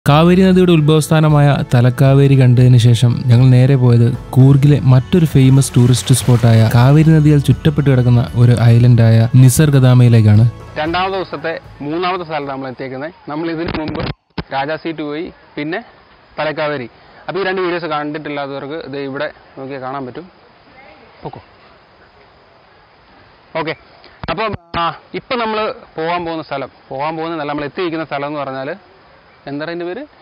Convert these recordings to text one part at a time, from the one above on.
കാവേരി നദിയുടെ ഉത്ഭവസ്ഥാനമായ തലക്കാവേരി കണ്ടതിന് ശേഷം ഞങ്ങൾ നേരെ പോയത് കൂർഗിലെ മറ്റൊരു ഫേമസ് ടൂറിസ്റ്റ് സ്പോട്ടായ കാവേരി നദിയാൽ ചുറ്റപ്പെട്ട് കിടക്കുന്ന ഒരു ഐലൻഡായ നിസർഗദാമയിലേക്കാണ് രണ്ടാമത്തെ ദിവസത്തെ മൂന്നാമത്തെ സ്ഥലത്താണ് നമ്മൾ എത്തിയേക്കുന്നത് നമ്മൾ ഇതിന് മുമ്പ് രാജാ സീറ്റ് പോയി പിന്നെ തലക്കാവേരി അപ്പോൾ ഈ രണ്ട് വീഡിയോസ് കണ്ടിട്ടില്ലാത്തവർക്ക് ഇത് ഇവിടെ നോക്കിയാൽ കാണാൻ പറ്റും പൊക്കോ ഓക്കെ അപ്പം ഇപ്പം നമ്മൾ പോകാൻ പോകുന്ന സ്ഥലം പോകാൻ പോകുന്നതല്ല നമ്മൾ എത്തിയിരിക്കുന്ന സ്ഥലം എന്ന് പറഞ്ഞാൽ എന്താണ് അതിൻ്റെ പേര്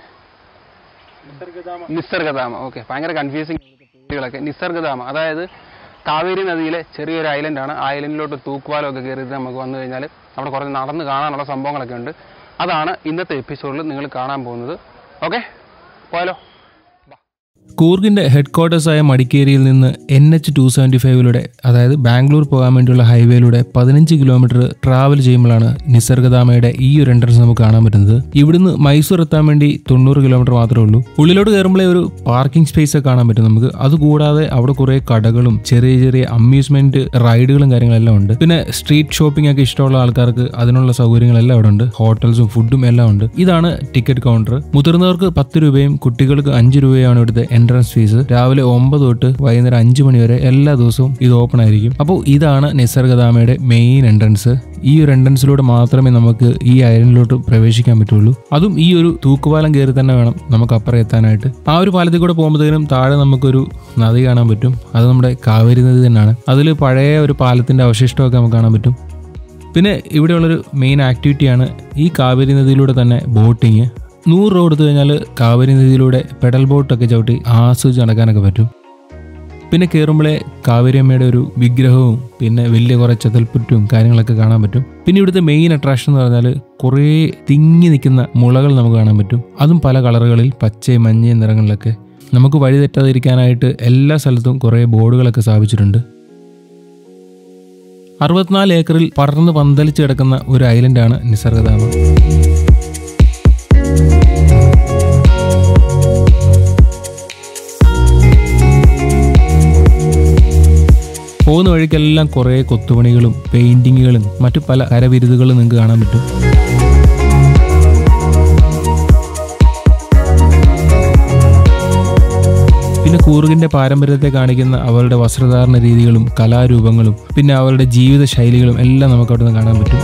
നിസർഗധാമ ഓക്കെ ഭയങ്കര കൺഫ്യൂസിങ് പേരുകളൊക്കെ നിസർഗധാമ അതായത് കാവേരി നദിയിലെ ചെറിയൊരു ഐലൻഡാണ് ആ ഐലൻഡിലോട്ട് തൂക്കുപാലമൊക്കെ കയറിയിട്ട് നമുക്ക് വന്നു കഴിഞ്ഞാൽ അവിടെ കുറച്ച് നടന്ന് കാണാനുള്ള സംഭവങ്ങളൊക്കെ ഉണ്ട് അതാണ് ഇന്നത്തെ എപ്പിസോഡിൽ നിങ്ങൾ കാണാൻ പോകുന്നത് ഓക്കെ പോയാലോ കൂർഗിന്റെ ഹെഡ് ക്വാർട്ടേഴ്സായ മടിക്കേരിയിൽ നിന്ന് എൻ എച്ച് ടു സെവൻറ്റി ഫൈവിലൂടെ അതായത് ബാംഗ്ലൂർ പോകാൻ വേണ്ടിയുള്ള ഹൈവേയിലൂടെ പതിനഞ്ച് കിലോമീറ്റർ ട്രാവൽ ചെയ്യുമ്പോഴാണ് നിസർഗധാമയുടെ ഈ ഒരു എൻട്രൻസ് നമുക്ക് കാണാൻ പറ്റുന്നത് ഇവിടുന്ന് മൈസൂർ എത്താൻ വേണ്ടി തൊണ്ണൂറ് കിലോമീറ്റർ മാത്രമേ ഉള്ളൂ ഉള്ളിലോട്ട് കയറുമ്പോഴേ ഒരു പാർക്കിംഗ് സ്പേസ് ഒക്കെ കാണാൻ പറ്റും നമുക്ക് അതുകൂടാതെ അവിടെ കുറേ കടകളും ചെറിയ ചെറിയ അമ്യൂസ്മെന്റ് റൈഡുകളും കാര്യങ്ങളെല്ലാം ഉണ്ട് പിന്നെ സ്ട്രീറ്റ് ഷോപ്പിംഗ് ഒക്കെ ഇഷ്ടമുള്ള ആൾക്കാർക്ക് അതിനുള്ള സൗകര്യങ്ങളെല്ലാം അവിടെ ഉണ്ട് ഹോട്ടൽസും ഫുഡും എല്ലാം ഉണ്ട് ഇതാണ് ടിക്കറ്റ് കൗണ്ടർ മുതിർന്നവർക്ക് പത്ത് രൂപയും കുട്ടികൾക്ക് അഞ്ച് രൂപയാണ് ഇവിടുത്തെ എൻട്രൻസ് ഫീസ് രാവിലെ ഒമ്പത് തൊട്ട് വൈകുന്നേരം അഞ്ച് മണി വരെ എല്ലാ ദിവസവും ഇത് ഓപ്പൺ ആയിരിക്കും അപ്പോൾ ഇതാണ് നിസർഗധാമയുടെ മെയിൻ എൻട്രൻസ് ഈ ഒരു എൻട്രൻസിലൂടെ മാത്രമേ നമുക്ക് ഈ ഐലൻഡിലോട്ട് പ്രവേശിക്കാൻ പറ്റുള്ളൂ അതും ഈ ഒരു തൂക്കുപാലം കയറി തന്നെ വേണം നമുക്ക് അപ്പുറം എത്താനായിട്ട് ആ ഒരു പാലത്തിൽ കൂടെ പോകുമ്പോഴത്തേനും താഴെ നമുക്കൊരു നദി കാണാൻ പറ്റും അത് നമ്മുടെ കാവേരി നദി തന്നെയാണ് അതിൽ പഴയ ഒരു പാലത്തിന്റെ അവശിഷ്ടമൊക്കെ നമുക്ക് കാണാൻ പറ്റും പിന്നെ ഇവിടെയുള്ളൊരു മെയിൻ ആക്ടിവിറ്റിയാണ് ഈ കാവേരി നദിയിലൂടെ തന്നെ ബോട്ടിങ് നൂറ് രൂപ കൊടുത്തു കഴിഞ്ഞാൽ കാവേരി നദിയിലൂടെ പെഡൽ ബോട്ടൊക്കെ ചവിട്ടി ആസ്വദിച്ച് നടക്കാനൊക്കെ പറ്റും പിന്നെ കയറുമ്പോഴേ കാവേരി അമ്മയുടെ ഒരു വിഗ്രഹവും പിന്നെ വലിയ കുറേ ചെതൽപ്പുറ്റും കാര്യങ്ങളൊക്കെ കാണാൻ പറ്റും പിന്നെ ഇവിടുത്തെ മെയിൻ അട്രാക്ഷൻ എന്ന് പറഞ്ഞാൽ കുറേ തിങ്ങി നിൽക്കുന്ന മുളകൾ നമുക്ക് കാണാൻ പറ്റും അതും പല കളറുകളിൽ പച്ചയും മഞ്ഞയും നിറങ്ങളിലൊക്കെ നമുക്ക് വഴി തെറ്റാതിരിക്കാനായിട്ട് എല്ലാ സ്ഥലത്തും കുറേ ബോർഡുകളൊക്കെ സ്ഥാപിച്ചിട്ടുണ്ട് അറുപത്തിനാല് ഏക്കറിൽ പടർന്ന് പന്തലിച്ച് കിടക്കുന്ന ഒരു ഐലൻഡാണ് നിസർഗധാമ പോകുന്ന വഴിക്കെല്ലാം കുറേ കൊത്തുപണികളും പെയിന്റിങ്ങുകളും മറ്റു പല കരവിരുതുകളും നിങ്ങൾക്ക് കാണാൻ പറ്റും പിന്നെ കൂർഗിന്റെ പാരമ്പര്യത്തെ കാണിക്കുന്ന അവരുടെ വസ്ത്രധാരണ രീതികളും കലാരൂപങ്ങളും പിന്നെ അവരുടെ ജീവിത ശൈലികളും എല്ലാം നമുക്ക് അവിടെ നിന്ന് കാണാൻ പറ്റും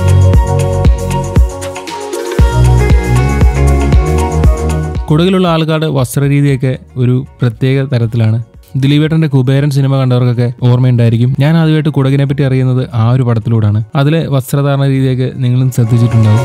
കുടകിലുള്ള ആൾക്കാരുടെ വസ്ത്രരീതിയൊക്കെ ഒരു പ്രത്യേക തരത്തിലാണ് ദിലീപേട്ടന്റെ കുബേരൻ സിനിമ കണ്ടവർക്കൊക്കെ ഓർമ്മയുണ്ടായിരിക്കും ഞാൻ ആദ്യമായിട്ട് കുടകിനെ പറ്റി അറിയുന്നത് ആ ഒരു പടത്തിലൂടെയാണ് അതിലെ വസ്ത്രധാരണ രീതിയൊക്കെ നിങ്ങളും ശ്രദ്ധിച്ചിട്ടുണ്ടാവും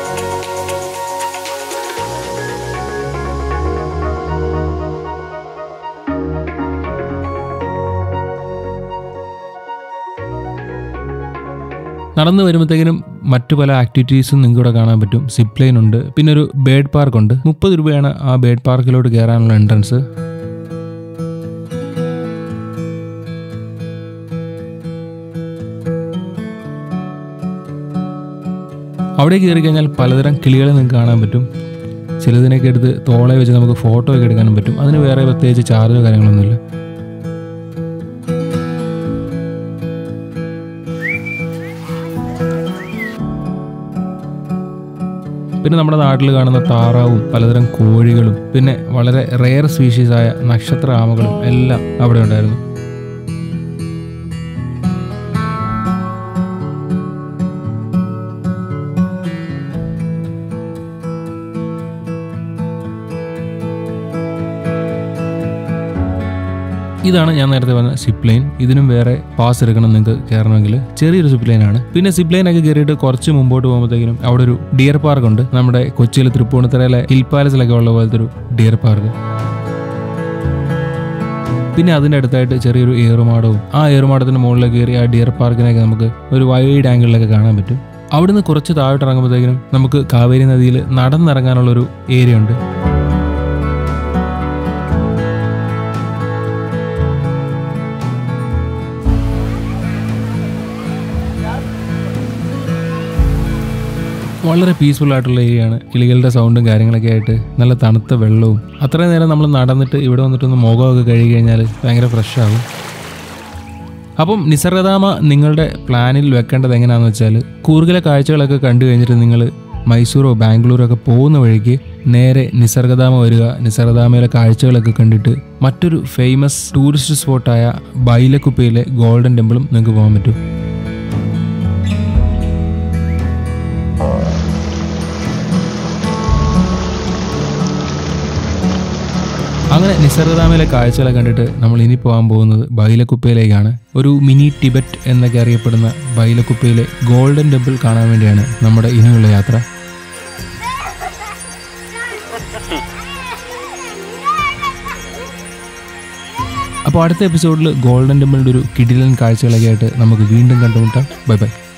നടന്നു വരുമ്പോഴത്തേക്കിനും മറ്റു പല ആക്ടിവിറ്റീസും നിങ്ങൾക്ക് ഇവിടെ കാണാൻ പറ്റും സിപ്പ് ലൈൻ ഉണ്ട് പിന്നെ ഒരു ബേഡ് പാർക്ക് ഉണ്ട് മുപ്പത് രൂപയാണ് ആ ബേഡ് പാർക്കിലോട്ട് കയറാനുള്ള എൻട്രൻസ് അവിടെ കയറി കഴിഞ്ഞാൽ പലതരം കിളികളെ നിങ്ങൾക്ക് കാണാൻ പറ്റും ചിലതിനൊക്കെ എടുത്ത് തോളെ വെച്ച് നമുക്ക് ഫോട്ടോ ഒക്കെ എടുക്കാനും പറ്റും അതിന് വേറെ പ്രത്യേകിച്ച് ചാർജോ കാര്യങ്ങളൊന്നുമില്ല പിന്നെ നമ്മുടെ നാട്ടിൽ കാണുന്ന താറാവും പലതരം കോഴികളും പിന്നെ വളരെ റെയർ സ്പീഷീസായ നക്ഷത്ര ആമകളും എല്ലാം അവിടെ ഉണ്ടായിരുന്നു ഇതാണ് ഞാൻ നേരത്തെ പറഞ്ഞ സിപ്പ് ലൈൻ ഇതിനും വേറെ പാസ് എടുക്കണം നിങ്ങൾക്ക് കയറണമെങ്കിൽ ചെറിയൊരു സിപ്പ് ലൈൻ ആണ് പിന്നെ സിപ്പ് ലൈൻ ഒക്കെ കയറിയിട്ട് കുറച്ച് മുമ്പോട്ട് പോകുമ്പോഴത്തേക്കും അവിടെ ഒരു ഡിയർ പാർക്ക് ഉണ്ട് നമ്മുടെ കൊച്ചിയിൽ തൃപ്പൂണിത്തറയിലെ ഹിൽ പാലസിലൊക്കെ ഉള്ള പോലത്തെ ഒരു ഡിയർ പാർക്ക് പിന്നെ അതിൻ്റെ അടുത്തായിട്ട് ചെറിയൊരു ഏറുമാടവും ആ ഏറുമാടത്തിന് മുകളിലേക്ക് കയറി ആ ഡിയർ പാർക്കിനൊക്കെ നമുക്ക് ഒരു വൈഡ് ആംഗിളിലൊക്കെ കാണാൻ പറ്റും അവിടുന്ന് കുറച്ച് താഴോട്ട് ഇറങ്ങുമ്പോഴത്തേക്കും നമുക്ക് കാവേരി നദിയിൽ നടന്നിറങ്ങാനുള്ളൊരു ഏരിയ ഉണ്ട് വളരെ പീസ്ഫുൾ ആയിട്ടുള്ള ഏരിയയാണ് കിളികളുടെ സൗണ്ടും കാര്യങ്ങളൊക്കെ ആയിട്ട് നല്ല തണുത്ത വെള്ളവും അത്രയും നേരം നമ്മൾ നടന്നിട്ട് ഇവിടെ വന്നിട്ടൊന്ന് മുഖമൊക്കെ കഴുകി കഴിഞ്ഞാൽ ഭയങ്കര ഫ്രഷ് ആകും അപ്പം നിസർഗധാമ നിങ്ങളുടെ പ്ലാനിൽ വെക്കേണ്ടത് എങ്ങനെയാണെന്ന് വെച്ചാൽ കൂർഗിലെ കാഴ്ചകളൊക്കെ കണ്ടു കഴിഞ്ഞിട്ട് നിങ്ങൾ മൈസൂരോ ബാംഗ്ലൂരോ ഒക്കെ പോകുന്ന വഴിക്ക് നേരെ നിസർഗധാമ വരിക നിസർഗധാമയിലെ കാഴ്ചകളൊക്കെ കണ്ടിട്ട് മറ്റൊരു ഫേമസ് ടൂറിസ്റ്റ് സ്പോട്ടായ ബൈലക്കുപ്പയിലെ ഗോൾഡൻ ടെമ്പിളും നിങ്ങൾക്ക് പോകാൻ പറ്റും അങ്ങനെ നിസർഗധാമയിലെ കാഴ്ചകളെ കണ്ടിട്ട് നമ്മൾ ഇനി പോകാൻ പോകുന്നത് ബൈലക്കുപ്പയിലേക്കാണ് ഒരു മിനി ടിബറ്റ് എന്നൊക്കെ അറിയപ്പെടുന്ന ബൈലക്കുപ്പയിലെ ഗോൾഡൻ ടെമ്പിൾ കാണാൻ വേണ്ടിയാണ് നമ്മുടെ ഇനിയുള്ള യാത്ര അപ്പോൾ അടുത്ത എപ്പിസോഡിൽ ഗോൾഡൻ ടെമ്പിളിൻ്റെ ഒരു കിടിലൻ കാഴ്ചകളൊക്കെ ആയിട്ട് നമുക്ക് വീണ്ടും കണ്ടുമുട്ടാം ബൈ ബൈ